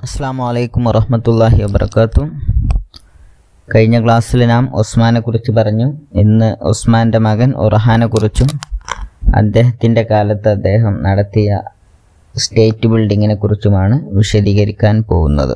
അസ്സാം വലൈക്കും വറഹമത്തല്ലാഹി വബർക്കാത്തു കഴിഞ്ഞ ക്ലാസ്സിൽ നാം ഉസ്മാനെ കുറിച്ച് പറഞ്ഞു ഇന്ന് ഉസ്മാൻ്റെ മകൻ ഉറഹാനെ കുറിച്ചും അദ്ദേഹത്തിൻ്റെ കാലത്ത് അദ്ദേഹം നടത്തിയ സ്റ്റേറ്റ് ബിൽഡിങ്ങിനെ കുറിച്ചുമാണ് വിശദീകരിക്കാൻ പോകുന്നത്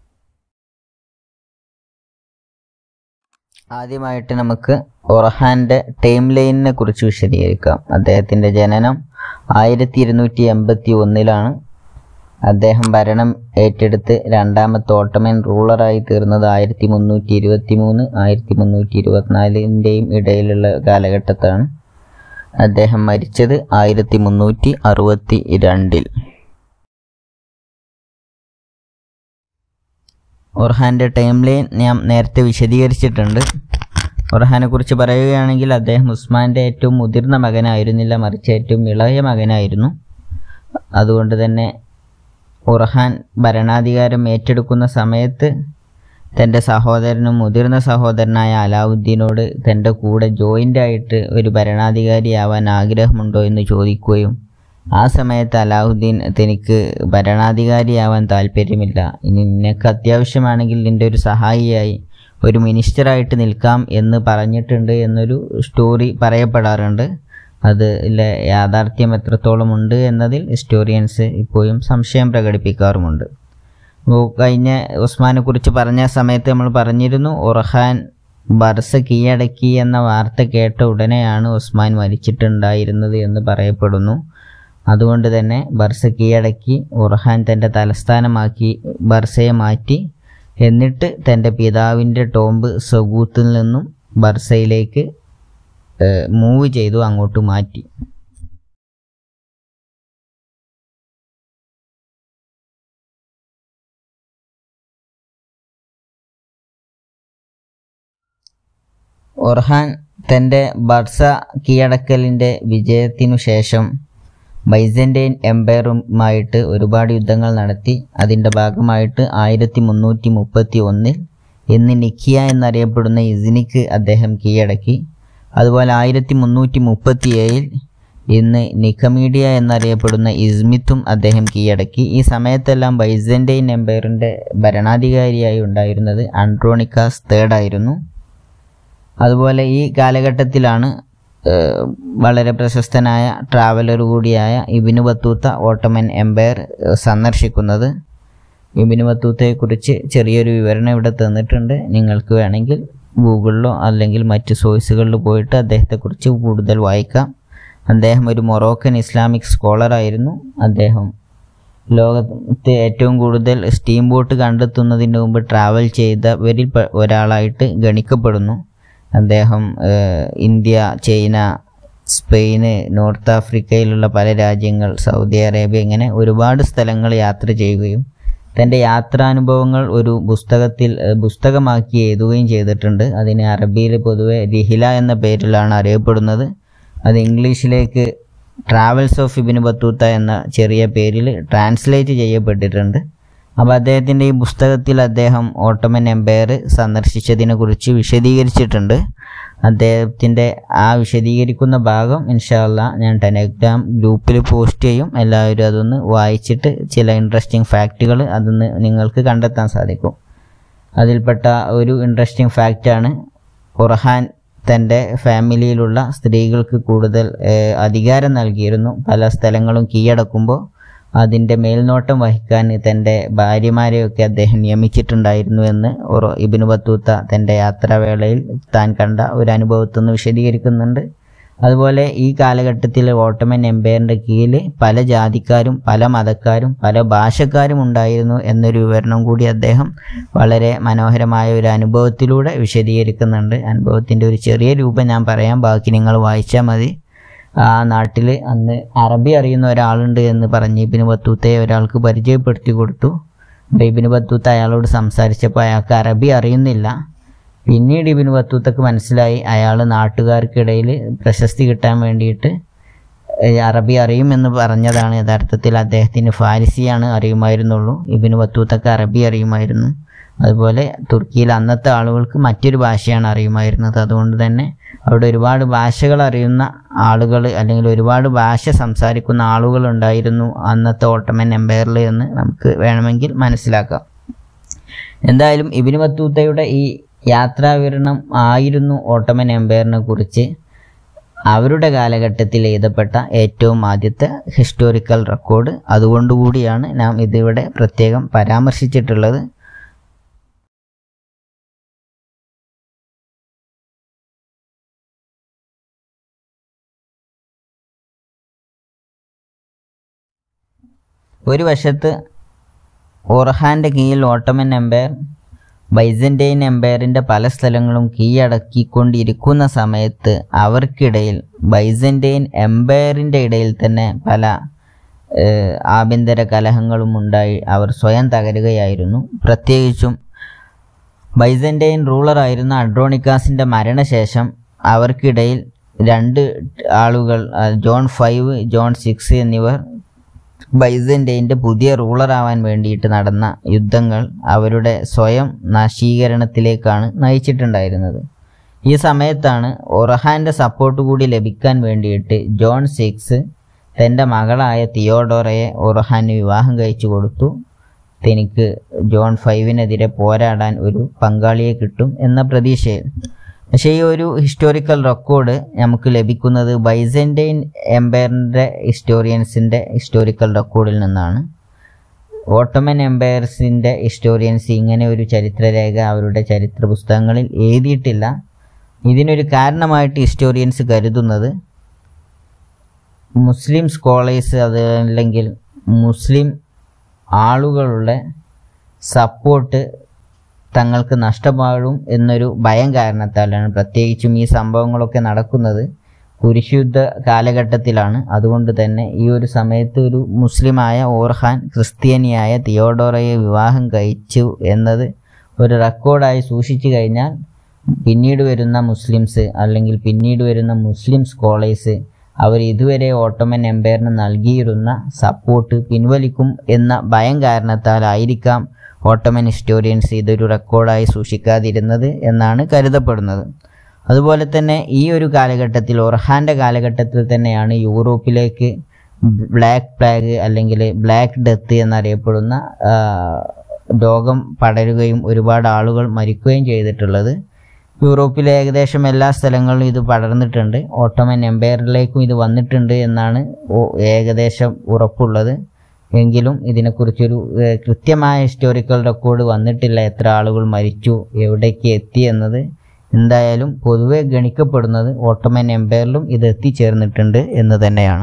ആദ്യമായിട്ട് നമുക്ക് ഒറഹാൻ്റെ ടൈം ലൈനിനെ കുറിച്ച് വിശദീകരിക്കാം അദ്ദേഹത്തിൻ്റെ ജനനം ആയിരത്തി ഇരുന്നൂറ്റി എൺപത്തി ഒന്നിലാണ് അദ്ദേഹം ഭരണം ഏറ്റെടുത്ത് രണ്ടാമത്തെ ഓട്ടോമൻ റൂളറായി തീർന്നത് ആയിരത്തി മുന്നൂറ്റി ഇരുപത്തി മൂന്ന് ആയിരത്തി മുന്നൂറ്റി ഇരുപത്തിനാലിൻ്റെയും ഇടയിലുള്ള കാലഘട്ടത്താണ് അദ്ദേഹം മരിച്ചത് ആയിരത്തി മുന്നൂറ്റി അറുപത്തി രണ്ടിൽ ഒർഹാൻ്റെ ടൈം ലൈൻ ഞാൻ നേരത്തെ വിശദീകരിച്ചിട്ടുണ്ട് ഒർഹാനെ കുറിച്ച് പറയുകയാണെങ്കിൽ അദ്ദേഹം ഉസ്മാൻ്റെ ഏറ്റവും മുതിർന്ന മകനായിരുന്നില്ല മറിച്ച് ഏറ്റവും ഇളയ മകനായിരുന്നു അതുകൊണ്ട് തന്നെ ഉർഹാൻ ഭരണാധികാരം ഏറ്റെടുക്കുന്ന സമയത്ത് തൻ്റെ സഹോദരനും മുതിർന്ന സഹോദരനായ അലാവുദ്ദീനോട് തൻ്റെ കൂടെ ജോയിൻ്റ് ആയിട്ട് ഒരു ഭരണാധികാരിയാവാൻ ആഗ്രഹമുണ്ടോ എന്ന് ചോദിക്കുകയും ആ സമയത്ത് അലാവുദ്ദീൻ തനിക്ക് ഭരണാധികാരിയാവാൻ താല്പര്യമില്ല ഇനി നിനക്ക് അത്യാവശ്യമാണെങ്കിൽ നിൻ്റെ ഒരു സഹായിയായി ഒരു മിനിസ്റ്ററായിട്ട് നിൽക്കാം എന്ന് പറഞ്ഞിട്ടുണ്ട് എന്നൊരു സ്റ്റോറി പറയപ്പെടാറുണ്ട് അതിലെ യാഥാർത്ഥ്യം എത്രത്തോളം ഉണ്ട് എന്നതിൽ ഹിസ്റ്റോറിയൻസ് ഇപ്പോഴും സംശയം പ്രകടിപ്പിക്കാറുമുണ്ട് അപ്പോൾ കഴിഞ്ഞ ഉസ്മാനെ കുറിച്ച് പറഞ്ഞ സമയത്ത് നമ്മൾ പറഞ്ഞിരുന്നു ഉർഹാൻ ബർസ കീഴടക്കി എന്ന വാർത്ത കേട്ട ഉടനെയാണ് ഉസ്മാൻ മരിച്ചിട്ടുണ്ടായിരുന്നത് എന്ന് പറയപ്പെടുന്നു അതുകൊണ്ട് തന്നെ ബർസ കീഴടക്കി ഉർഹാൻ തൻ്റെ തലസ്ഥാനമാക്കി ബർസയെ മാറ്റി എന്നിട്ട് തൻ്റെ പിതാവിൻ്റെ ടോംബ് സഗൂത്തിൽ നിന്നും ബർസയിലേക്ക് മൂവ് ചെയ്തു അങ്ങോട്ട് മാറ്റി ഒർഹാൻ തൻ്റെ ബർസ കീഴടക്കലിൻ്റെ വിജയത്തിനു ശേഷം ബൈസൻറ്റൈൻ എംപയറുമായിട്ട് ഒരുപാട് യുദ്ധങ്ങൾ നടത്തി അതിൻ്റെ ഭാഗമായിട്ട് ആയിരത്തി മുന്നൂറ്റി മുപ്പത്തി ഒന്നിൽ ഇന്ന് നിക്കിയ എന്നറിയപ്പെടുന്ന ഇസിനിക്ക് അദ്ദേഹം കീഴടക്കി അതുപോലെ ആയിരത്തി മുന്നൂറ്റി മുപ്പത്തി ഏഴിൽ ഇന്ന് നിക്കമീഡിയ എന്നറിയപ്പെടുന്ന ഇസ്മിത്തും അദ്ദേഹം കീഴടക്കി ഈ സമയത്തെല്ലാം ബൈസൻറ്റൈൻ എംപയറിൻ്റെ ഭരണാധികാരിയായി ഉണ്ടായിരുന്നത് ആൻഡ്രോണിക്കാസ് തേർഡ് ആയിരുന്നു അതുപോലെ ഈ കാലഘട്ടത്തിലാണ് വളരെ പ്രശസ്തനായ ട്രാവലർ കൂടിയായ ഇബിനു ബത്തൂത്ത ഓട്ടോമൻ എംപയർ സന്ദർശിക്കുന്നത് ഇബിനു ബത്തൂത്തയെക്കുറിച്ച് ചെറിയൊരു വിവരണം ഇവിടെ തന്നിട്ടുണ്ട് നിങ്ങൾക്ക് വേണമെങ്കിൽ ഗൂഗിളിലോ അല്ലെങ്കിൽ മറ്റ് സോഴ്സുകളിൽ പോയിട്ട് അദ്ദേഹത്തെക്കുറിച്ച് കൂടുതൽ വായിക്കാം അദ്ദേഹം ഒരു മൊറോക്കൻ ഇസ്ലാമിക് സ്കോളറായിരുന്നു അദ്ദേഹം ലോകത്തെ ഏറ്റവും കൂടുതൽ സ്റ്റീം ബോട്ട് കണ്ടെത്തുന്നതിന് മുമ്പ് ട്രാവൽ ചെയ്തവരിൽ ഒരാളായിട്ട് ഗണിക്കപ്പെടുന്നു അദ്ദേഹം ഇന്ത്യ ചൈന സ്പെയിന് നോർത്ത് ആഫ്രിക്കയിലുള്ള പല രാജ്യങ്ങൾ സൗദി അറേബ്യ ഇങ്ങനെ ഒരുപാട് സ്ഥലങ്ങൾ യാത്ര ചെയ്യുകയും തൻ്റെ യാത്രാനുഭവങ്ങൾ ഒരു പുസ്തകത്തിൽ പുസ്തകമാക്കി എഴുതുകയും ചെയ്തിട്ടുണ്ട് അതിന് അറബിയിൽ പൊതുവെ റിഹില എന്ന പേരിലാണ് അറിയപ്പെടുന്നത് അത് ഇംഗ്ലീഷിലേക്ക് ട്രാവൽസ് ഓഫ് ഇബിന് ബത്തൂത്ത എന്ന ചെറിയ പേരിൽ ട്രാൻസ്ലേറ്റ് ചെയ്യപ്പെട്ടിട്ടുണ്ട് അപ്പോൾ അദ്ദേഹത്തിൻ്റെ ഈ പുസ്തകത്തിൽ അദ്ദേഹം ഓട്ടോമൻ എംപയർ സന്ദർശിച്ചതിനെക്കുറിച്ച് വിശദീകരിച്ചിട്ടുണ്ട് അദ്ദേഹത്തിൻ്റെ ആ വിശദീകരിക്കുന്ന ഭാഗം ഇൻഷാല്ല ഞാൻ ടെലഗ്രാം ഗ്രൂപ്പിൽ പോസ്റ്റ് ചെയ്യും എല്ലാവരും അതൊന്ന് വായിച്ചിട്ട് ചില ഇൻട്രസ്റ്റിംഗ് ഫാക്റ്റുകൾ അതൊന്ന് നിങ്ങൾക്ക് കണ്ടെത്താൻ സാധിക്കും അതിൽപ്പെട്ട ഒരു ഇൻട്രസ്റ്റിംഗ് ഫാക്റ്റാണ് ഉർഹാൻ തൻ്റെ ഫാമിലിയിലുള്ള സ്ത്രീകൾക്ക് കൂടുതൽ അധികാരം നൽകിയിരുന്നു പല സ്ഥലങ്ങളും കീഴടക്കുമ്പോൾ അതിൻ്റെ മേൽനോട്ടം വഹിക്കാൻ തൻ്റെ ഭാര്യമാരെയൊക്കെ അദ്ദേഹം നിയമിച്ചിട്ടുണ്ടായിരുന്നു എന്ന് ഇബിനു ബത്തൂത്ത തൻ്റെ യാത്രാവേളയിൽ താൻ കണ്ട ഒരു അനുഭവത്തിൽ നിന്ന് വിശദീകരിക്കുന്നുണ്ട് അതുപോലെ ഈ കാലഘട്ടത്തിൽ ഓട്ടോമൻ എംപയറിൻ്റെ കീഴിൽ പല ജാതിക്കാരും പല മതക്കാരും പല ഭാഷക്കാരും ഉണ്ടായിരുന്നു എന്നൊരു വിവരണം കൂടി അദ്ദേഹം വളരെ മനോഹരമായ ഒരു അനുഭവത്തിലൂടെ വിശദീകരിക്കുന്നുണ്ട് അനുഭവത്തിൻ്റെ ഒരു ചെറിയ രൂപം ഞാൻ പറയാം ബാക്കി നിങ്ങൾ വായിച്ചാൽ മതി ആ നാട്ടിൽ അന്ന് അറബി അറിയുന്ന ഒരാളുണ്ട് എന്ന് പറഞ്ഞ് ഇബിന് ബത്തൂത്തയെ ഒരാൾക്ക് പരിചയപ്പെടുത്തി കൊടുത്തു അപ്പോൾ ഇബിന് ബത്തൂത്ത അയാളോട് സംസാരിച്ചപ്പോൾ അയാൾക്ക് അറബി അറിയുന്നില്ല പിന്നീട് ഇബിന് ബത്തൂത്തക്ക് മനസ്സിലായി അയാൾ നാട്ടുകാർക്കിടയിൽ പ്രശസ്തി കിട്ടാൻ വേണ്ടിയിട്ട് അറബി അറിയുമെന്ന് പറഞ്ഞതാണ് യഥാർത്ഥത്തിൽ അദ്ദേഹത്തിന് ഫാരിസിയാണ് അറിയുമായിരുന്നുള്ളൂ ഇബിന് ബത്തൂത്തക്ക് അറബി അറിയുമായിരുന്നു അതുപോലെ തുർക്കിയിൽ അന്നത്തെ ആളുകൾക്ക് മറ്റൊരു ഭാഷയാണ് അറിയുമായിരുന്നത് അതുകൊണ്ട് തന്നെ അവിടെ ഒരുപാട് ഭാഷകൾ അറിയുന്ന ആളുകൾ അല്ലെങ്കിൽ ഒരുപാട് ഭാഷ സംസാരിക്കുന്ന ആളുകൾ ഉണ്ടായിരുന്നു അന്നത്തെ ഓട്ടോമൻ എംപയറിൽ എന്ന് നമുക്ക് വേണമെങ്കിൽ മനസ്സിലാക്കാം എന്തായാലും ഇബിന് ബത്തൂത്തയുടെ ഈ യാത്രാവിവരണം ആയിരുന്നു ഓട്ടോമൻ എംപയറിനെ കുറിച്ച് അവരുടെ കാലഘട്ടത്തിൽ എഴുതപ്പെട്ട ഏറ്റവും ആദ്യത്തെ ഹിസ്റ്റോറിക്കൽ റെക്കോർഡ് അതുകൊണ്ടുകൂടിയാണ് നാം ഇതിവിടെ പ്രത്യേകം പരാമർശിച്ചിട്ടുള്ളത് ഒരു വശത്ത് ഓർഹാൻ്റെ കീഴിൽ ഓട്ടോമൻ എംപയർ ബൈസൻറ്റൈൻ എംപയറിൻ്റെ പല സ്ഥലങ്ങളും കീഴടക്കിക്കൊണ്ടിരിക്കുന്ന സമയത്ത് അവർക്കിടയിൽ ബൈസൻറ്റൈൻ എംപയറിൻ്റെ ഇടയിൽ തന്നെ പല ഏഹ്, ആഭ്യന്തര കലഹങ്ങളും ഉണ്ടായി അവർ സ്വയം തകരുകയായിരുന്നു പ്രത്യേകിച്ചും ബൈസൻറ്റൈൻ റൂളറായിരുന്ന അഡ്രോണിക്കാസിൻ്റെ മരണശേഷം അവർക്കിടയിൽ രണ്ട് ആളുകൾ ആ, ജോൺ ഫൈവ് ജോൺ സിക്സ് എന്നിവർ ബൈസൻറ്റൈൻ്റെ പുതിയ റൂളറാവാൻ വേണ്ടിയിട്ട് നടന്ന യുദ്ധങ്ങൾ അവരുടെ സ്വയം നശീകരണത്തിലേക്കാണ് നയിച്ചിട്ടുണ്ടായിരുന്നത് ഈ സമയത്താണ് ഒറഹാൻ്റെ സപ്പോർട്ട് കൂടി ലഭിക്കാൻ വേണ്ടിയിട്ട് ജോൺ സിക്സ് തൻ്റെ മകളായ തിയോഡോറയെ ഒറഹാന് വിവാഹം കഴിച്ചു കൊടുത്തു തനിക്ക് ജോൺ ഫൈവിനെതിരെ പോരാടാൻ ഒരു പങ്കാളിയെ കിട്ടും എന്ന പ്രതീക്ഷയിൽ പക്ഷേ ഈ ഒരു ഹിസ്റ്റോറിക്കൽ റെക്കോർഡ് നമുക്ക് ലഭിക്കുന്നത് ബൈസൻറ്റൈൻ എംപയറിൻ്റെ ഹിസ്റ്റോറിയൻസിൻ്റെ ഹിസ്റ്റോറിക്കൽ റെക്കോർഡിൽ നിന്നാണ് ഓട്ടോമൻ എംപയർസിൻ്റെ ഹിസ്റ്റോറിയൻസ് ഇങ്ങനെ ഒരു ചരിത്രരേഖ അവരുടെ ചരിത്ര പുസ്തകങ്ങളിൽ എഴുതിയിട്ടില്ല ഇതിനൊരു കാരണമായിട്ട് ഹിസ്റ്റോറിയൻസ് കരുതുന്നത് മുസ്ലിം സ്കോളേഴ്സ് അതല്ലെങ്കിൽ മുസ്ലിം ആളുകളുടെ സപ്പോർട്ട് തങ്ങൾക്ക് നഷ്ടമാകും എന്നൊരു ഭയം കാരണത്താലാണ് പ്രത്യേകിച്ചും ഈ സംഭവങ്ങളൊക്കെ നടക്കുന്നത് കുരിശുദ്ധ കാലഘട്ടത്തിലാണ് അതുകൊണ്ട് തന്നെ ഈ ഒരു സമയത്ത് ഒരു മുസ്ലിമായ ഓർഹാൻ ക്രിസ്ത്യാനിയായ തിയോഡോറയെ വിവാഹം കഴിച്ചു എന്നത് ഒരു റെക്കോർഡായി സൂക്ഷിച്ചു കഴിഞ്ഞാൽ പിന്നീട് വരുന്ന മുസ്ലിംസ് അല്ലെങ്കിൽ പിന്നീട് വരുന്ന മുസ്ലിം സ്കോളേഴ്സ് അവർ ഇതുവരെ ഓട്ടോമൻ എംപയറിന് നൽകിയിരുന്ന സപ്പോർട്ട് പിൻവലിക്കും എന്ന ഭയം കാരണത്താലായിരിക്കാം ഓട്ടോമൻ ഹിസ്റ്റോറിയൻസ് ഇതൊരു റെക്കോർഡായി സൂക്ഷിക്കാതിരുന്നത് എന്നാണ് കരുതപ്പെടുന്നത് അതുപോലെ തന്നെ ഈ ഒരു കാലഘട്ടത്തിൽ ഒർഹാൻ്റെ കാലഘട്ടത്തിൽ തന്നെയാണ് യൂറോപ്പിലേക്ക് ബ്ലാക്ക് പ്ലാഗ് അല്ലെങ്കിൽ ബ്ലാക്ക് ഡെത്ത് എന്നറിയപ്പെടുന്ന ആ, രോഗം പടരുകയും ഒരുപാട് ആളുകൾ മരിക്കുകയും ചെയ്തിട്ടുള്ളത് യൂറോപ്പിലെ ഏകദേശം എല്ലാ സ്ഥലങ്ങളിലും ഇത് പടർന്നിട്ടുണ്ട് ഓട്ടോമൻ എംപയറിലേക്കും ഇത് വന്നിട്ടുണ്ട് എന്നാണ് ഓ- ഏകദേശം ഉറപ്പുള്ളത് എങ്കിലും ഇതിനെക്കുറിച്ചൊരു ഏഹ്, കൃത്യമായ ഹിസ്റ്റോറിക്കൽ റെക്കോർഡ് വന്നിട്ടില്ല എത്ര ആളുകൾ മരിച്ചു എവിടേക്ക് എത്തി എന്നത് എന്തായാലും പൊതുവെ ഗണിക്കപ്പെടുന്നത് ഓട്ടോമൻ എംപയറിലും ഇത് എത്തിച്ചേർന്നിട്ടുണ്ട് എന്ന് തന്നെയാണ്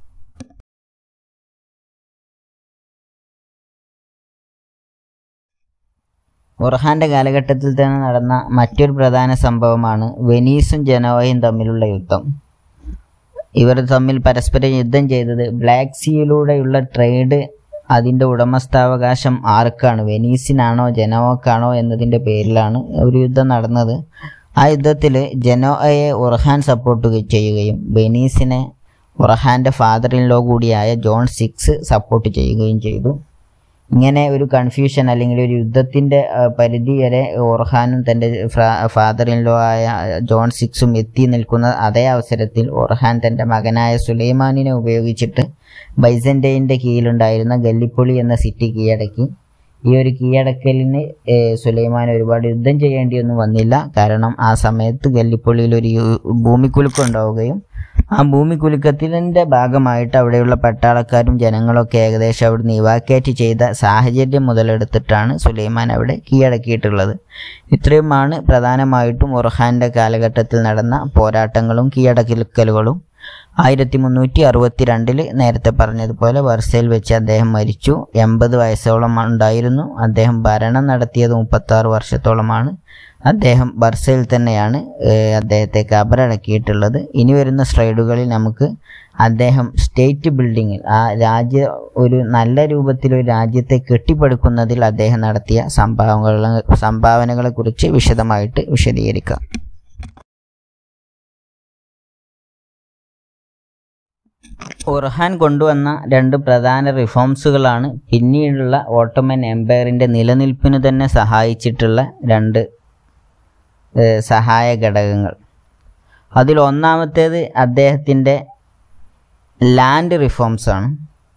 ഒർഹാന്റെ കാലഘട്ടത്തിൽ തന്നെ നടന്ന മറ്റൊരു പ്രധാന സംഭവമാണ് വെനീസും ജനോവയും തമ്മിലുള്ള യുദ്ധം ഇവർ തമ്മിൽ പരസ്പരം യുദ്ധം ചെയ്തത് ബ്ലാക്ക് സീയിലൂടെയുള്ള ട്രേഡ് അതിൻ്റെ ഉടമസ്ഥാവകാശം ആർക്കാണ് വെനീസിനാണോ ജനോവക്കാണോ എന്നതിൻ്റെ പേരിലാണ് ഒരു യുദ്ധം നടന്നത് ആ യുദ്ധത്തിൽ ജനോയെ ഉർഹാൻ സപ്പോർട്ട് ചെയ്യുകയും വെനീസിനെ ഉർഹാൻ്റെ ഫാദർ ഇൻ ലോ കൂടിയായ ജോൺ സിക്സ് സപ്പോർട്ട് ചെയ്യുകയും ചെയ്തു ഇങ്ങനെ ഒരു കൺഫ്യൂഷൻ അല്ലെങ്കിൽ ഒരു യുദ്ധത്തിൻ്റെ പരിധി വരെ ഓർഹാനും തൻ്റെ ഫാദർ ഇൻ ലോ ആയ ജോൺ സിക്സും എത്തി നിൽക്കുന്ന അതേ അവസരത്തിൽ ഓർഹാൻ തൻ്റെ മകനായ സുലൈമാനിനെ ഉപയോഗിച്ചിട്ട് ബൈസൻറ്റൈൻ്റെ കീഴിലുണ്ടായിരുന്ന ഗല്ലിപ്പൊളി എന്ന സിറ്റി കീഴടക്കി ഈ ഒരു കീഴടക്കലിന് ഏഹ്, സുലൈമാൻ ഒരുപാട് യുദ്ധം ചെയ്യേണ്ടിയൊന്നും വന്നില്ല കാരണം ആ സമയത്ത് ഗല്ലിപ്പൊളിയിൽ ഒരു യു- ഭൂമിക്കുലുക്കം ഉണ്ടാവുകയും ആ ഭൂമിക്കുലുക്കത്തിൻ്റെ ഭാഗമായിട്ട് അവിടെയുള്ള പട്ടാളക്കാരും ജനങ്ങളൊക്കെ ഏകദേശം അവിടുന്ന് ഇവാക്യേറ്റ് ചെയ്ത സാഹചര്യം മുതലെടുത്തിട്ടാണ് സുലൈമാൻ അവിടെ കീഴടക്കിയിട്ടുള്ളത് ഇത്രയുമാണ് പ്രധാനമായിട്ടും ഉർഹാൻ്റെ കാലഘട്ടത്തിൽ നടന്ന പോരാട്ടങ്ങളും കീഴടക്കലുകളും ആയിരത്തി മുന്നൂറ്റി അറുപത്തി രണ്ടിൽ നേരത്തെ പറഞ്ഞതുപോലെ വർസയിൽ വെച്ച് അദ്ദേഹം മരിച്ചു എൺപത് വയസ്സോളം ഉണ്ടായിരുന്നു അദ്ദേഹം ഭരണം നടത്തിയത് മുപ്പത്താറ് വർഷത്തോളമാണ് അദ്ദേഹം ബർസയിൽ തന്നെയാണ് ഏഹ്, അദ്ദേഹത്തെ കബറടക്കിയിട്ടുള്ളത് ഇനി വരുന്ന സ്ലൈഡുകളിൽ നമുക്ക് അദ്ദേഹം സ്റ്റേറ്റ് ബിൽഡിങ്ങിൽ ആ രാജ്യ ഒരു നല്ല രൂപത്തിൽ ഒരു രാജ്യത്തെ കെട്ടിപ്പടുക്കുന്നതിൽ അദ്ദേഹം നടത്തിയ സംഭാവനകളെ സംഭാവനകളെക്കുറിച്ച് വിശദമായിട്ട് വിശദീകരിക്കാം ഉർഹാൻ കൊണ്ടുവന്ന രണ്ട് പ്രധാന റിഫോംസുകളാണ് പിന്നീടുള്ള ഓട്ടോമൻ എംപയറിൻ്റെ നിലനിൽപ്പിന് തന്നെ സഹായിച്ചിട്ടുള്ള രണ്ട് ഏഹ്, സഹായ ഘടകങ്ങൾ അതിൽ ഒന്നാമത്തേത് അദ്ദേഹത്തിൻ്റെ ലാൻഡ് റിഫോംസ് ആണ്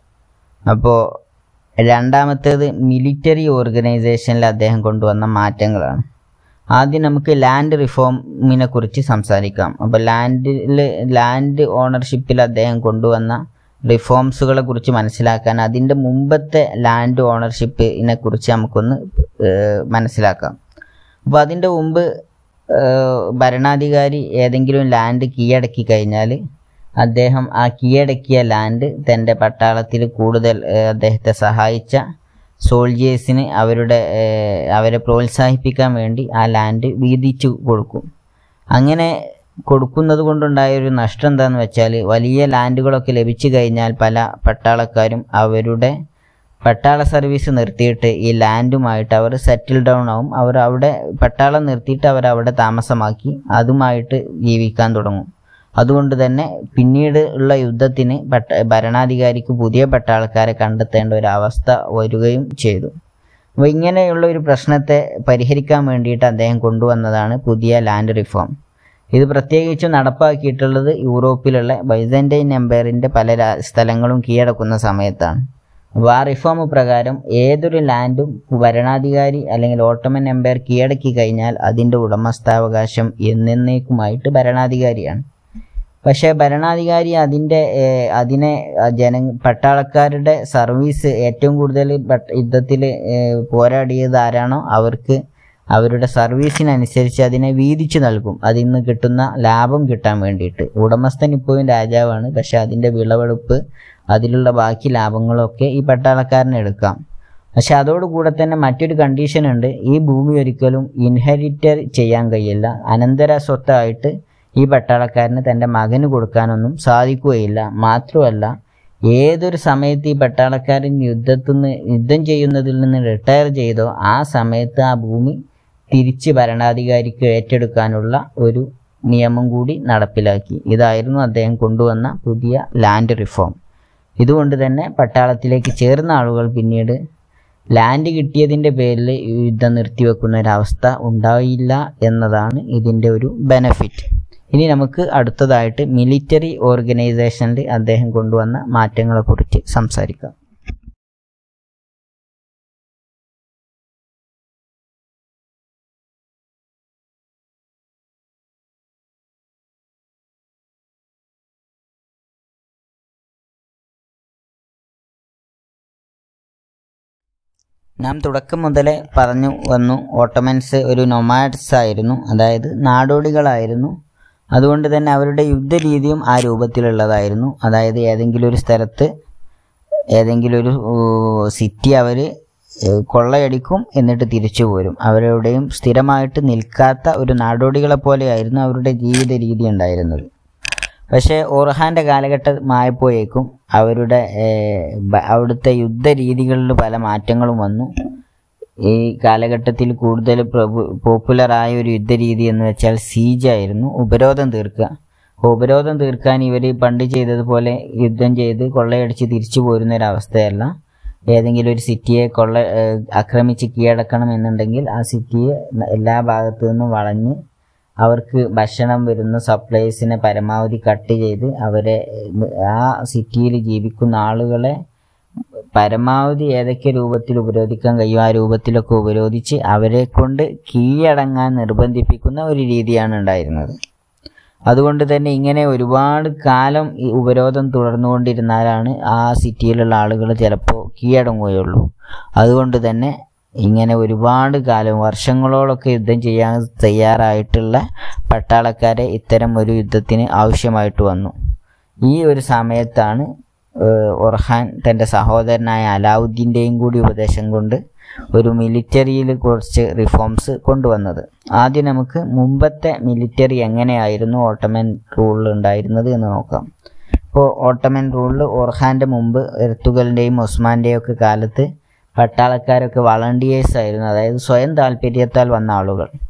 അപ്പോൾ രണ്ടാമത്തേത് മിലിറ്ററി ഓർഗനൈസേഷനിൽ അദ്ദേഹം കൊണ്ടുവന്ന മാറ്റങ്ങളാണ് ആദ്യം നമുക്ക് ലാൻഡ് റിഫോമിനെ കുറിച്ച് സംസാരിക്കാം അപ്പോൾ ലാൻഡിൽ ലാൻഡ് ഓണർഷിപ്പിൽ അദ്ദേഹം കൊണ്ടുവന്ന റിഫോംസുകളെ കുറിച്ച് മനസ്സിലാക്കാൻ അതിൻ്റെ മുമ്പത്തെ ലാൻഡ് ഓണർഷിപ്പിനെ കുറിച്ച് നമുക്കൊന്ന് ഏഹ്, മനസ്സിലാക്കാം അപ്പോൾ അതിൻ്റെ മുമ്പ് ഏഹ്, ഭരണാധികാരി ഏതെങ്കിലും ലാൻഡ് കീഴടക്കി കഴിഞ്ഞാൽ അദ്ദേഹം ആ കീഴടക്കിയ ലാൻഡ് തൻ്റെ പട്ടാളത്തിൽ കൂടുതൽ ഏഹ്, അദ്ദേഹത്തെ സഹായിച്ച സോൾജിയേഴ്സിന് അവരുടെ ഏഹ്, അവരെ പ്രോത്സാഹിപ്പിക്കാൻ വേണ്ടി ആ ലാൻഡ് വീതിച്ചു കൊടുക്കും അങ്ങനെ കൊടുക്കുന്നത് കൊണ്ടുണ്ടായ ഒരു നഷ്ടം എന്താണെന്ന് വെച്ചാൽ വലിയ ലാൻഡുകളൊക്കെ ലഭിച്ചു കഴിഞ്ഞാൽ പല പട്ടാളക്കാരും അവരുടെ പട്ടാള സർവീസ് നിർത്തിയിട്ട് ഈ ലാൻഡുമായിട്ട് അവർ സെറ്റിൽ ഡൗൺ ആവും അവർ അവിടെ പട്ടാളം നിർത്തിയിട്ട് അവർ അവിടെ താമസമാക്കി അതുമായിട്ട് ജീവിക്കാൻ തുടങ്ങും അതുകൊണ്ട് തന്നെ പിന്നീട് ഉള്ള യുദ്ധത്തിന് പട്ട ഭരണാധികാരിക്ക് പുതിയ പട്ടാളക്കാരെ കണ്ടെത്തേണ്ട ഒരു അവസ്ഥ വരികയും ചെയ്തു അപ്പോൾ ഇങ്ങനെയുള്ള ഒരു പ്രശ്നത്തെ പരിഹരിക്കാൻ വേണ്ടിയിട്ട് അദ്ദേഹം കൊണ്ടുവന്നതാണ് പുതിയ ലാൻഡ് റിഫോം ഇത് പ്രത്യേകിച്ചും നടപ്പാക്കിയിട്ടുള്ളത് യൂറോപ്പിലുള്ള ബൈസൻറ്റൈൻ എംപയറിൻ്റെ പല രാ- സ്ഥലങ്ങളും കീഴടക്കുന്ന സമയത്താണ് അപ്പോൾ ആ റിഫോം പ്രകാരം ഏതൊരു ലാൻഡും ഭരണാധികാരി അല്ലെങ്കിൽ ഓട്ടോമൻ എംപയർ കീഴടക്കി കഴിഞ്ഞാൽ അതിൻ്റെ ഉടമസ്ഥാവകാശം എന്നേക്കുമായിട്ട് ഭരണാധികാരിയാണ് പക്ഷേ ഭരണാധികാരി അതിൻ്റെ ഏഹ്, അതിനെ ആ ജന പട്ടാളക്കാരുടെ സർവീസ് ഏറ്റവും കൂടുതൽ യുദ്ധത്തിൽ പോരാടിയത് ആരാണോ അവർക്ക് അവരുടെ സർവീസിനനുസരിച്ച് അതിനെ വീതിച്ചു നൽകും അതിൽ നിന്ന് കിട്ടുന്ന ലാഭം കിട്ടാൻ വേണ്ടിയിട്ട് ഉടമസ്ഥൻ ഇപ്പോഴും രാജാവാണ് പക്ഷെ അതിൻ്റെ വിളവെടുപ്പ് അതിലുള്ള ബാക്കി ലാഭങ്ങളൊക്കെ ഈ പട്ടാളക്കാരന് എടുക്കാം പക്ഷെ അതോടുകൂടെ തന്നെ മറ്റൊരു കണ്ടീഷൻ ഉണ്ട് ഈ ഭൂമി ഒരിക്കലും ഇൻഹെറിറ്റർ ചെയ്യാൻ കഴിയില്ല അനന്തര സ്വത്തായിട്ട് ഈ പട്ടാളക്കാരന് തൻ്റെ മകന് കൊടുക്കാനൊന്നും സാധിക്കുകയില്ല മാത്രമല്ല ഏതൊരു സമയത്ത് ഈ പട്ടാളക്കാരൻ യുദ്ധത്തിൽ നിന്ന് യുദ്ധം ചെയ്യുന്നതിൽ നിന്ന് റിട്ടയർ ചെയ്തോ ആ സമയത്ത് ആ ഭൂമി തിരിച്ച് ഭരണാധികാരിക്ക് ഏറ്റെടുക്കാനുള്ള ഒരു നിയമം കൂടി നടപ്പിലാക്കി ഇതായിരുന്നു അദ്ദേഹം കൊണ്ടുവന്ന പുതിയ ലാൻഡ് റിഫോം ഇതുകൊണ്ട് തന്നെ പട്ടാളത്തിലേക്ക് ചേർന്ന ആളുകൾ പിന്നീട് ലാൻഡ് കിട്ടിയതിൻ്റെ പേരിൽ യുദ്ധം നിർത്തിവെക്കുന്ന ഒരവസ്ഥ ഉണ്ടായില്ല എന്നതാണ് ഇതിൻ്റെ ഒരു ബെനഫിറ്റ് ഇനി നമുക്ക് അടുത്തതായിട്ട് മിലിറ്ററി ഓർഗനൈസേഷനിൽ അദ്ദേഹം കൊണ്ടുവന്ന മാറ്റങ്ങളെക്കുറിച്ച് സംസാരിക്കാം നാം തുടക്കം മുതലേ പറഞ്ഞു വന്നു ഓട്ടോമൻസ് ഒരു നൊമാഡ്സ് ആയിരുന്നു അതായത് നാടോടികളായിരുന്നു അതുകൊണ്ട് തന്നെ അവരുടെ യുദ്ധരീതിയും ആ രൂപത്തിലുള്ളതായിരുന്നു അതായത് ഏതെങ്കിലും ഒരു സ്ഥലത്ത് ഏതെങ്കിലും ഒരു സിറ്റി അവർ കൊള്ളയടിക്കും എന്നിട്ട് തിരിച്ചു പോരും അവരെവിടെയും സ്ഥിരമായിട്ട് നിൽക്കാത്ത ഒരു നാടോടികളെ പോലെയായിരുന്നു അവരുടെ ജീവിത രീതി ഉണ്ടായിരുന്നത് പക്ഷേ ഓർഹാൻ്റെ കാലഘട്ടമായപ്പോഴേക്കും അവരുടെ ഏഹ്, ബ- അവിടുത്തെ യുദ്ധരീതികളിൽ പല മാറ്റങ്ങളും വന്നു ഈ കാലഘട്ടത്തിൽ കൂടുതൽ പ്രഭു പോപ്പുലറായ ഒരു യുദ്ധരീതി എന്ന് വെച്ചാൽ സീജ് ആയിരുന്നു ഉപരോധം തീർക്കുക അപ്പോൾ ഉപരോധം തീർക്കാൻ ഇവർ പണ്ട് ചെയ്തതുപോലെ യുദ്ധം ചെയ്ത് കൊള്ളയടിച്ച് തിരിച്ചു പോരുന്ന ഒരു അവസ്ഥയല്ല ഏതെങ്കിലും ഒരു സിറ്റിയെ കൊള്ള ഏഹ്, ആക്രമിച്ച് കീഴടക്കണം എന്നുണ്ടെങ്കിൽ ആ സിറ്റിയെ എല്ലാ ഭാഗത്തു നിന്നും വളഞ്ഞ് അവർക്ക് ഭക്ഷണം വരുന്ന സപ്ലൈസിനെ പരമാവധി കട്ട് ചെയ്ത് അവരെ ഏഹ്, ആ സിറ്റിയിൽ ജീവിക്കുന്ന ആളുകളെ പരമാവധി ഏതൊക്കെ രൂപത്തിൽ ഉപരോധിക്കാൻ കഴിയും ആ രൂപത്തിലൊക്കെ ഉപരോധിച്ച് അവരെ കൊണ്ട് കീഴടങ്ങാൻ നിർബന്ധിപ്പിക്കുന്ന ഒരു രീതിയാണ് ഉണ്ടായിരുന്നത് അതുകൊണ്ട് തന്നെ ഇങ്ങനെ ഒരുപാട് കാലം ഈ ഉപരോധം തുടർന്നുകൊണ്ടിരുന്നാലാണ് ആ സിറ്റിയിലുള്ള ആളുകൾ ചിലപ്പോൾ കീഴടങ്ങുകയുള്ളൂ അതുകൊണ്ട് തന്നെ ഇങ്ങനെ ഒരുപാട് കാലം വർഷങ്ങളോളൊക്കെ യുദ്ധം ചെയ്യാൻ തയ്യാറായിട്ടുള്ള പട്ടാളക്കാരെ ഇത്തരം ഒരു യുദ്ധത്തിന് ആവശ്യമായിട്ട് വന്നു ഈ ഒരു സമയത്താണ് ഏഹ്, ഒർഹാൻ തൻ്റെ സഹോദരനായ അലാവുദ്ദീൻ്റെയും കൂടി ഉപദേശം കൊണ്ട് ഒരു മിലിറ്ററിയിൽ കുറച്ച് റിഫോംസ് കൊണ്ടുവന്നത് ആദ്യം നമുക്ക് മുമ്പത്തെ മിലിറ്ററി എങ്ങനെയായിരുന്നു ഓട്ടോമൻ റൂളിൽ ഉണ്ടായിരുന്നത് എന്ന് നോക്കാം ഇപ്പോൾ ഓട്ടോമൻ റൂളിൽ ഒർഹാൻ്റെ മുമ്പ് എർത്തുഗലിൻ്റെയും ഒസ്മാൻ്റെയും ഒക്കെ കാലത്ത് പട്ടാളക്കാരൊക്കെ വളണ്ടിയേഴ്സ് ആയിരുന്നു അതായത് സ്വയം താല്പര്യത്താൽ വന്ന ആളുകൾ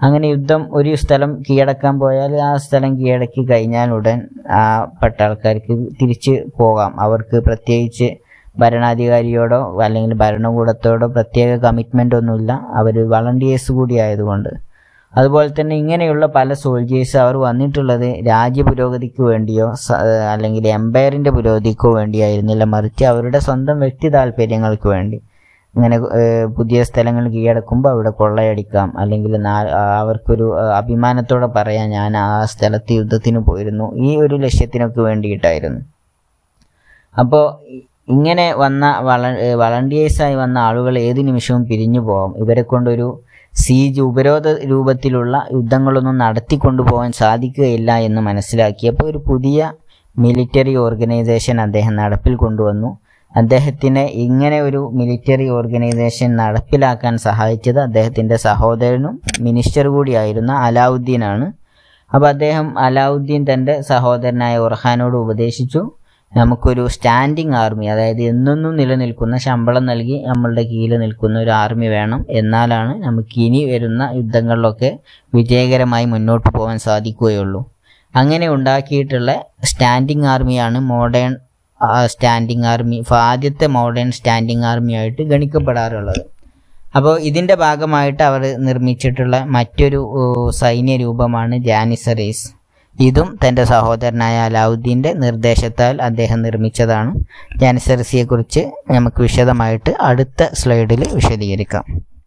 അങ്ങനെ യുദ്ധം ഒരു സ്ഥലം കീഴടക്കാൻ പോയാൽ ആ സ്ഥലം കീഴടക്കി കഴിഞ്ഞാൽ ഉടൻ ആ പട്ടാൾക്കാർക്ക് തിരിച്ച് പോകാം അവർക്ക് പ്രത്യേകിച്ച് ഭരണാധികാരിയോടോ അല്ലെങ്കിൽ ഭരണകൂടത്തോടോ പ്രത്യേക കമ്മിറ്റ്മെൻ്റ് ഒന്നുമില്ല അവർ വളണ്ടിയേഴ്സ് കൂടി ആയതുകൊണ്ട് അതുപോലെ തന്നെ ഇങ്ങനെയുള്ള പല സോൾജേഴ്സ് അവർ വന്നിട്ടുള്ളത് രാജ്യപുരോഗതിക്ക് വേണ്ടിയോ സ- അല്ലെങ്കിൽ എംപയറിൻ്റെ പുരോഗതിക്കോ വേണ്ടിയായിരുന്നില്ല മറിച്ച് അവരുടെ സ്വന്തം വ്യക്തി താല്പര്യങ്ങൾക്ക് വേണ്ടി ഇങ്ങനെ ഏഹ്, പുതിയ സ്ഥലങ്ങൾ കീഴടക്കുമ്പോൾ അവിടെ കൊള്ളയടിക്കാം അല്ലെങ്കിൽ നാ- ആ, അവർക്കൊരു ആ, അഭിമാനത്തോടെ പറയാം ഞാൻ ആ സ്ഥലത്ത് യുദ്ധത്തിന് പോയിരുന്നു ഈ ഒരു ലക്ഷ്യത്തിനൊക്കെ വേണ്ടിയിട്ടായിരുന്നു അപ്പോൾ ഇങ്ങനെ വന്ന വള വളണ്ടിയേഴ്സായി വന്ന ആളുകൾ ഏത് നിമിഷവും പിരിഞ്ഞു പോകാം ഇവരെ കൊണ്ടൊരു സീജ് ഉപരോധ രൂപത്തിലുള്ള യുദ്ധങ്ങളൊന്നും നടത്തിക്കൊണ്ടു പോകാൻ സാധിക്കുകയില്ല എന്ന് മനസ്സിലാക്കിയപ്പോൾ ഒരു പുതിയ മിലിറ്ററി ഓർഗനൈസേഷൻ അദ്ദേഹം നടപ്പിൽ കൊണ്ടുവന്നു അദ്ദേഹത്തിന് ഇങ്ങനെ ഒരു മിലിറ്ററി ഓർഗനൈസേഷൻ നടപ്പിലാക്കാൻ സഹായിച്ചത് അദ്ദേഹത്തിൻ്റെ സഹോദരനും മിനിസ്റ്റർ കൂടിയായിരുന്ന അലാവുദ്ദീനാണ് അപ്പോൾ അദ്ദേഹം അലാവുദ്ദീൻ തൻ്റെ സഹോദരനായ ഉർഹാനോട് ഉപദേശിച്ചു നമുക്കൊരു സ്റ്റാൻഡിങ് ആർമി അതായത് എന്നെന്നും നിലനിൽക്കുന്ന ശമ്പളം നൽകി നമ്മളുടെ കീഴിൽ നിൽക്കുന്ന ഒരു ആർമി വേണം എന്നാലാണ് നമുക്ക് ഇനി വരുന്ന യുദ്ധങ്ങളിലൊക്കെ വിജയകരമായി മുന്നോട്ട് പോകാൻ സാധിക്കുകയുള്ളൂ അങ്ങനെ ഉണ്ടാക്കിയിട്ടുള്ള സ്റ്റാൻഡിങ് ആർമിയാണ് മോഡേൺ സ്റ്റാൻഡിങ് ആർമി ആദ്യത്തെ മോഡേൺ സ്റ്റാൻഡിങ് ആർമിയായിട്ട് ഗണിക്കപ്പെടാറുള്ളത് അപ്പോൾ ഇതിൻ്റെ ഭാഗമായിട്ട് അവർ നിർമ്മിച്ചിട്ടുള്ള മറ്റൊരു ഓ, സൈന്യ രൂപമാണ് ജാനിസറീസ് ഇതും തൻ്റെ സഹോദരനായ അലാവുദ്ദീൻ്റെ നിർദ്ദേശത്താൽ അദ്ദേഹം നിർമ്മിച്ചതാണ് ജാനിസറീസിയെക്കുറിച്ച് നമുക്ക് വിശദമായിട്ട് അടുത്ത സ്ലൈഡിൽ വിശദീകരിക്കാം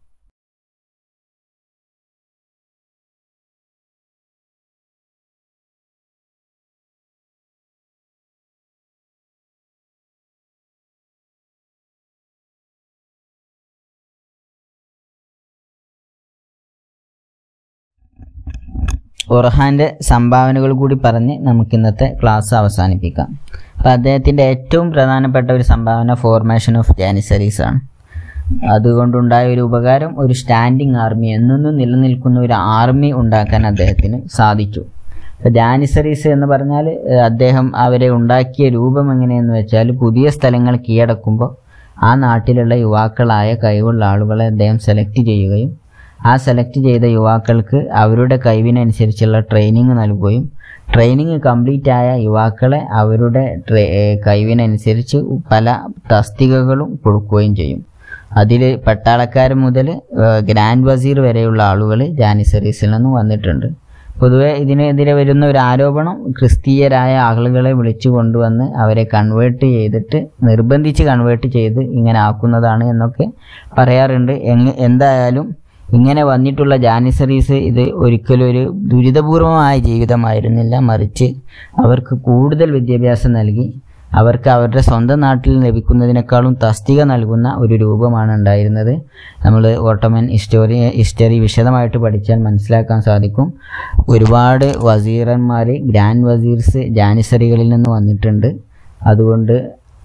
ഒർഹാൻ്റെ സംഭാവനകൾ കൂടി പറഞ്ഞ് നമുക്ക് ഇന്നത്തെ ക്ലാസ് അവസാനിപ്പിക്കാം അപ്പോൾ അദ്ദേഹത്തിൻ്റെ ഏറ്റവും പ്രധാനപ്പെട്ട ഒരു സംഭാവന ഫോർമേഷൻ ഓഫ് ജാനിസറീസ് ആണ് അതുകൊണ്ടുണ്ടായ ഒരു ഉപകാരം ഒരു സ്റ്റാൻഡിങ് ആർമി എന്നെന്നും നിലനിൽക്കുന്ന ഒരു ആർമി ഉണ്ടാക്കാൻ അദ്ദേഹത്തിന് സാധിച്ചു അപ്പോൾ ജാനിസറീസ് എന്ന് പറഞ്ഞാൽ ഏഹ്, അദ്ദേഹം അവരെ ഉണ്ടാക്കിയ രൂപം എങ്ങനെയെന്ന് വെച്ചാൽ പുതിയ സ്ഥലങ്ങൾ കീഴടക്കുമ്പോൾ ആ നാട്ടിലുള്ള യുവാക്കളായ കഴിവുള്ള ആളുകളെ അദ്ദേഹം സെലക്ട് ചെയ്യുകയും ആ സെലക്ട് ചെയ്ത യുവാക്കൾക്ക് അവരുടെ കഴിവിനനുസരിച്ചുള്ള ട്രെയിനിങ് നൽകുകയും ട്രെയിനിങ് കംപ്ലീറ്റ് ആയ യുവാക്കളെ അവരുടെ ട്രെ- ഏഹ് കഴിവിനനുസരിച്ച് പല തസ്തികകളും കൊടുക്കുകയും ചെയ്യും അതിൽ പട്ടാളക്കാരൻ മുതൽ ഗ്രാൻഡ് വസീർ വരെയുള്ള ആളുകൾ ജാനിസറീസിൽ നിന്ന് വന്നിട്ടുണ്ട് പൊതുവെ ഇതിനെതിരെ വരുന്ന ഒരു ആരോപണം ക്രിസ്തീയരായ ആളുകളെ വിളിച്ചു കൊണ്ടുവന്ന് അവരെ കൺവേർട്ട് ചെയ്തിട്ട് നിർബന്ധിച്ച് കൺവേർട്ട് ചെയ്ത് ഇങ്ങനെ ആക്കുന്നതാണ് എന്നൊക്കെ പറയാറുണ്ട് എങ് എന്തായാലും ഇങ്ങനെ വന്നിട്ടുള്ള ജാനിസറീസ് ഇത് ഒരിക്കലും ഒരു ദുരിതപൂർവമായ ജീവിതമായിരുന്നില്ല മറിച്ച് അവർക്ക് കൂടുതൽ വിദ്യാഭ്യാസം നൽകി അവർക്ക് അവരുടെ സ്വന്തം നാട്ടിൽ ലഭിക്കുന്നതിനേക്കാളും തസ്തിക നൽകുന്ന ഒരു രൂപമാണ് ഉണ്ടായിരുന്നത് നമ്മൾ ഓട്ടോമൻ ഹിസ്റ്റോറി ഹിസ്റ്ററി വിശദമായിട്ട് പഠിച്ചാൽ മനസ്സിലാക്കാൻ സാധിക്കും ഒരുപാട് വസീറന്മാർ ഗ്രാൻഡ് വസീർസ് ജാനിസറികളിൽ നിന്ന് വന്നിട്ടുണ്ട് അതുകൊണ്ട്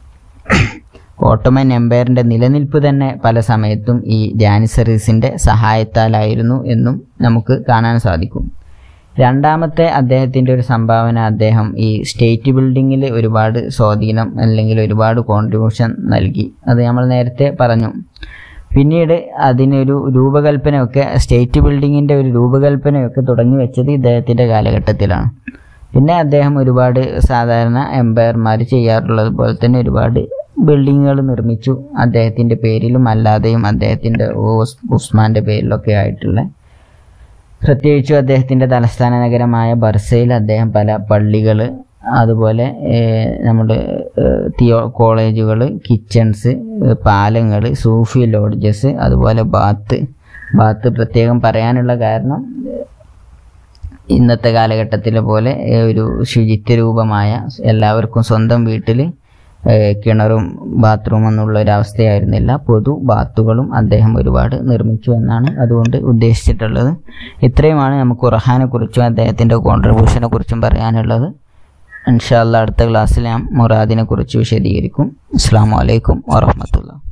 ഓട്ടോമൻ എംപയറിൻ്റെ നിലനിൽപ്പ് തന്നെ പല സമയത്തും ഈ ജാനിസറീസിൻ്റെ സഹായത്താലായിരുന്നു എന്നും നമുക്ക് കാണാൻ സാധിക്കും രണ്ടാമത്തെ അദ്ദേഹത്തിൻ്റെ ഒരു സംഭാവന അദ്ദേഹം ഈ സ്റ്റേറ്റ് ബിൽഡിങ്ങിൽ ഒരുപാട് സ്വാധീനം അല്ലെങ്കിൽ ഒരുപാട് കോൺട്രിബ്യൂഷൻ നൽകി അത് നമ്മൾ നേരത്തെ പറഞ്ഞു പിന്നീട് അതിനൊരു രൂപകൽപ്പനയൊക്കെ സ്റ്റേറ്റ് ബിൽഡിങ്ങിൻ്റെ ഒരു രൂപകൽപ്പനയൊക്കെ തുടങ്ങി വെച്ചത് ഇദ്ദേഹത്തിൻ്റെ കാലഘട്ടത്തിലാണ് പിന്നെ അദ്ദേഹം ഒരുപാട് സാധാരണ എംപയർമാർ ചെയ്യാറുള്ളത് പോലെ തന്നെ ഒരുപാട് ബിൽഡിങ്ങുകൾ നിർമ്മിച്ചു അദ്ദേഹത്തിൻ്റെ പേരിലും അല്ലാതെയും അദ്ദേഹത്തിൻ്റെ ഓസ് ഉസ്മാൻ്റെ പേരിലൊക്കെ ആയിട്ടുള്ള പ്രത്യേകിച്ചും അദ്ദേഹത്തിൻ്റെ തലസ്ഥാന നഗരമായ ബർസയിൽ അദ്ദേഹം പല പള്ളികൾ അതുപോലെ ഏഹ്, നമ്മുടെ ഏഹ്, തിയോ കോളേജുകൾ കിച്ചൺസ് പാലങ്ങൾ സൂഫി ലോഡ്ജസ് അതുപോലെ ബാത്ത് ബാത്ത് പ്രത്യേകം പറയാനുള്ള കാരണം ഇന്നത്തെ കാലഘട്ടത്തിലെ പോലെ ഏഹ്, ഒരു ശുചിത്വ രൂപമായ എല്ലാവർക്കും സ്വന്തം വീട്ടിൽ ഏഹ്, കിണറും ബാത്റൂം എന്നുള്ള ഒരു അവസ്ഥയായിരുന്നില്ല പൊതു ബാത്തുകളും അദ്ദേഹം ഒരുപാട് നിർമ്മിച്ചു എന്നാണ് അതുകൊണ്ട് ഉദ്ദേശിച്ചിട്ടുള്ളത് ഇത്രയുമാണ് നമുക്ക് ഉറഹാനെ കുറിച്ചും അദ്ദേഹത്തിൻ്റെ കോൺട്രിബ്യൂഷനെ കുറിച്ചും പറയാനുള്ളത് ഇൻഷാല്ല അടുത്ത ക്ലാസ്സിൽ ഞാൻ മുറാദിനെ കുറിച്ച് വിശദീകരിക്കും അസ്സാം വലൈക്കും വാഹമത്തുള്ള